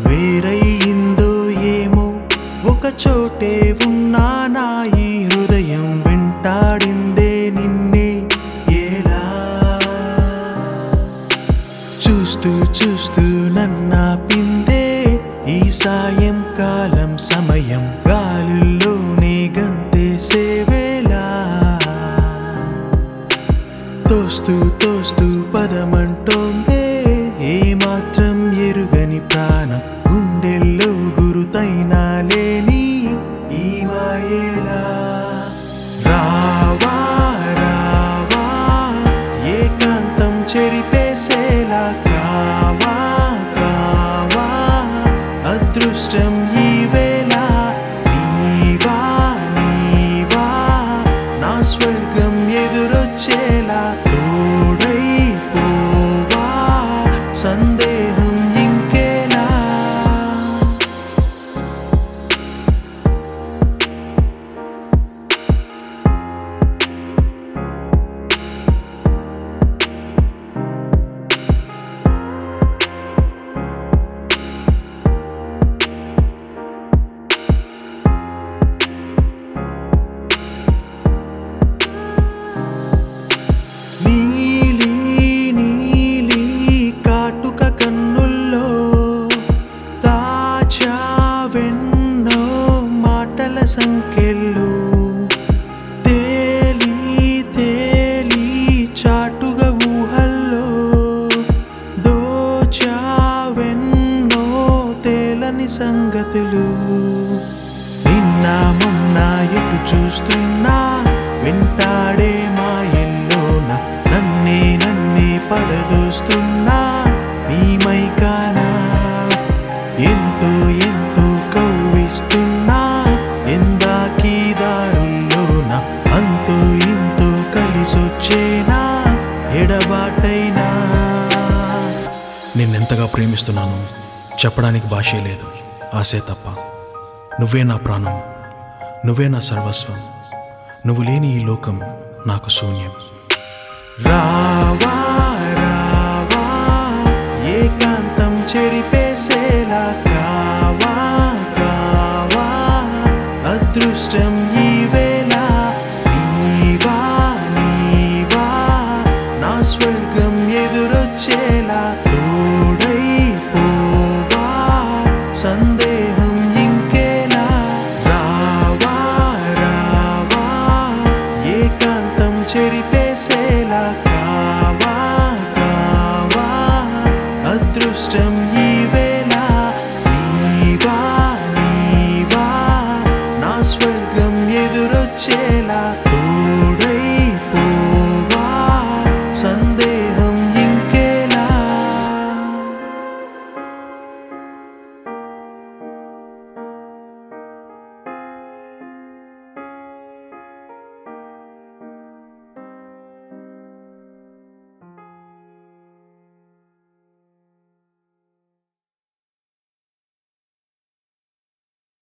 వేరయిందో ఏమో ఒక చోటే ఉన్నా నా ఈ హృదయం వెంటాడిందే నిన్నే ఎలా చూస్తూ చూస్తూ నన్నాపిందే ఈ సాయంకాలం సమయం గాలుల్లోనే గంతేసే వేళ తోస్తూ తోస్తూ పదమంటోందే ఏమాత్రం ఎరుగని ప్రాణం గుండెల్లో గురుతైనా లేని ఈ మాయేలా రావా రావా ఏకాంతం చెరిపేసేలా కావా కావా అదృష్టం ఈ వేళ నీవా నీవా నా స్వర్గం ఎదురొచ్చేలా తోడై పోవా సందేహం ఇంకేలా నీలి నీలి కాటుక కన్నుల్లో దాచావెన్నో మాటల సంఖ్యలు తేలి తేలి చాటుగా ఊహల్లో దోచావెన్నో తేలని సంగతులు నిన్న మొన్న ఎటు చూస్తున్నా వెంటాడే మాయల్లోన నన్నే నన్నే పడదోస్తున్నా నీ మైకానా ఎంతో ఎంతో కవ్విస్తున్నా ఎందాకీ దారుల్లోన అంతో ఇంతో కలిసొచ్చేనా ఎడబాటైనా నిన్నెంతగా ప్రేమిస్తున్నాను చెప్పడానికి భాషే లేదు ఆశే తప్ప నువ్వే నా ప్రాణం నువ్వే నా సర్వస్వం నువ్వు లేని ఈ లోకం నాకు శూన్యం రావా రావా ఏకాంతం చెరిపేసేలా కావా కావా అదృష్టం ఈ వేళ నీవా నీవా నా స్వర్గం ఎదురొచ్చేలా తోడై పోవా సందే